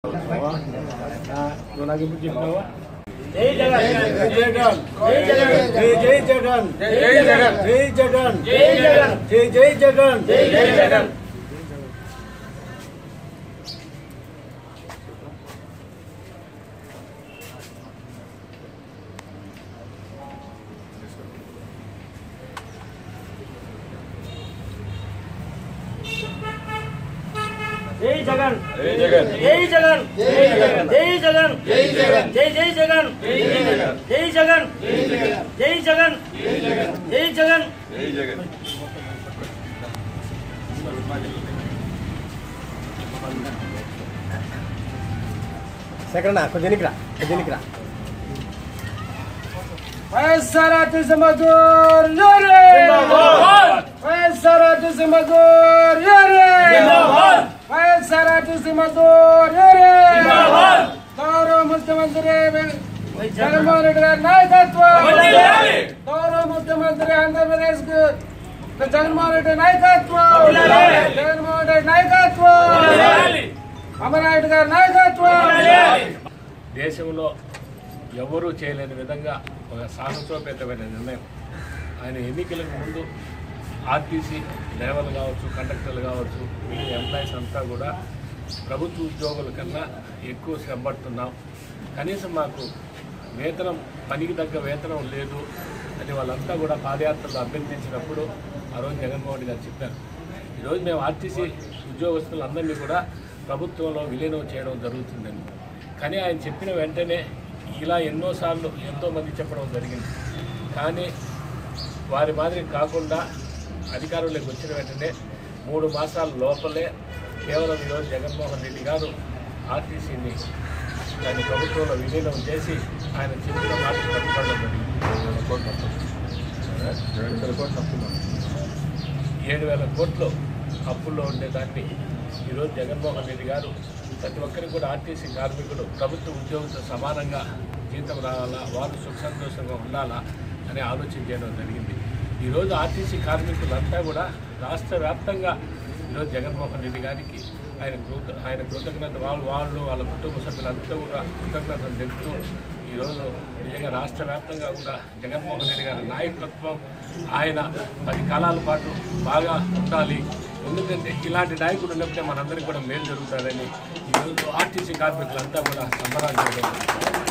నువ్వు నాకు ఇప్పుడు చెప్పినావా జై జగన్ జై జగన్ జై జగన్ జై జై జగన్ జై జగన్ జై జగన్ జై జగన్ జై జై జగన్ జై జై జగన్ జై జగన్ జై జగన్ జై జగన్ జై జగన్ జై జగన్ జై జగన్ జై జై జగన్ జై జగన్ జై జగన్ జై జగన్ జై జగన్ సెకండ్ కొంచెం ఎన్నికరా కొంచెం ఎన్నికరా వైఎస్ఆర్ ఆర్టీసీ మధుర్ యోరే జిందాబాద్. వైఎస్ఆర్ ఆర్టీసీ మధుర్ యోరే జిందాబాద్. వైఎస్ఆర్ ఆర్టీసీ మధుర్ యోరే జిందాబాద్. గౌరవ ముఖ్యమంత్రి జగన్మోహన్ రెడ్డి గారి నాయకత్వం వర్ధిల్లాలి. గౌరవ ముఖ్యమంత్రి ఆంధ్రప్రదేశ్ కు జగన్మోహన్ రెడ్డి నాయకత్వం వర్ధిల్లాలి. జగన్మోహన్ రెడ్డి నాయకత్వం వర్ధిల్లాలి. అమర్నాయుడు గారి నాయకత్వం దేశంలో ఎవరూ చేయలేని విధంగా ఒక సాహసోపేతమైన నిర్ణయం ఆయన ఎన్నికలకు ముందు ఆర్టీసీ డ్రైవర్లు కావచ్చు కండక్టర్లు కావచ్చు మిగిలిన ఎంప్లాయీస్ అంతా కూడా ప్రభుత్వ ఉద్యోగుల కన్నా ఎక్కువ శ్రమపడుతున్నాం కనీసం మాకు వేతనం పనికి తగ్గ వేతనం లేదు అని వాళ్ళంతా కూడా పాదయాత్రలు అభ్యర్థించినప్పుడు ఆ రోజు జగన్మోహన్ రెడ్డి గారు చెప్పారు ఈరోజు మేము ఆర్టీసీ ఉద్యోగస్తులందరినీ కూడా ప్రభుత్వంలో విలీనం చేయడం జరుగుతుందని కానీ ఆయన చెప్పిన వెంటనే ఇలా ఎన్నోసార్లు ఎంతోమంది చెప్పడం జరిగింది కానీ వారి మాదిరి కాకుండా అధికారంలోకి వచ్చిన వెంటనే మూడు మాసాల లోపలే కేవలం ఈరోజు జగన్మోహన్ రెడ్డి గారు ఆర్టీసీని దాన్ని ప్రభుత్వంలో విలీనం చేసి ఆయన చెప్పిన మాట కట్టుకోవడం జరిగింది ఏడు వేల కోట్లు అప్పుల్లో ఉండేదాన్ని ఈరోజు జగన్మోహన్ రెడ్డి గారు ప్రతి ఒక్కరికి కూడా ఆర్టీసీ కార్మికులు ప్రభుత్వ ఉద్యోగులతో సమానంగా జీతం రావాలా వారు సుఖ సంతోషంగా ఉండాలా అని ఆలోచన చేయడం జరిగింది ఈరోజు ఆర్టీసీ కార్మికులంతా కూడా రాష్ట్ర వ్యాప్తంగా ఈరోజు జగన్మోహన్ రెడ్డి గారికి ఆయన కృత ఆయన కృతజ్ఞత వాళ్ళు వాళ్ళు వాళ్ళ కుటుంబ సభ్యులంతా కూడా కృతజ్ఞతలు తెలుపుతూ ఈరోజు నిజంగా రాష్ట్ర వ్యాప్తంగా కూడా జగన్మోహన్ రెడ్డి గారి నాయకత్వం ఆయన పది కాలాల పాటు బాగా ఉండాలి ఎందుకంటే ఇలాంటి నాయకుడు ఉన్నప్పుడే మనందరికీ కూడా మేలు జరుగుతుందని ఈరోజు ఆర్టీసీ కార్మికులంతా కూడా సంబరాలు చేయడం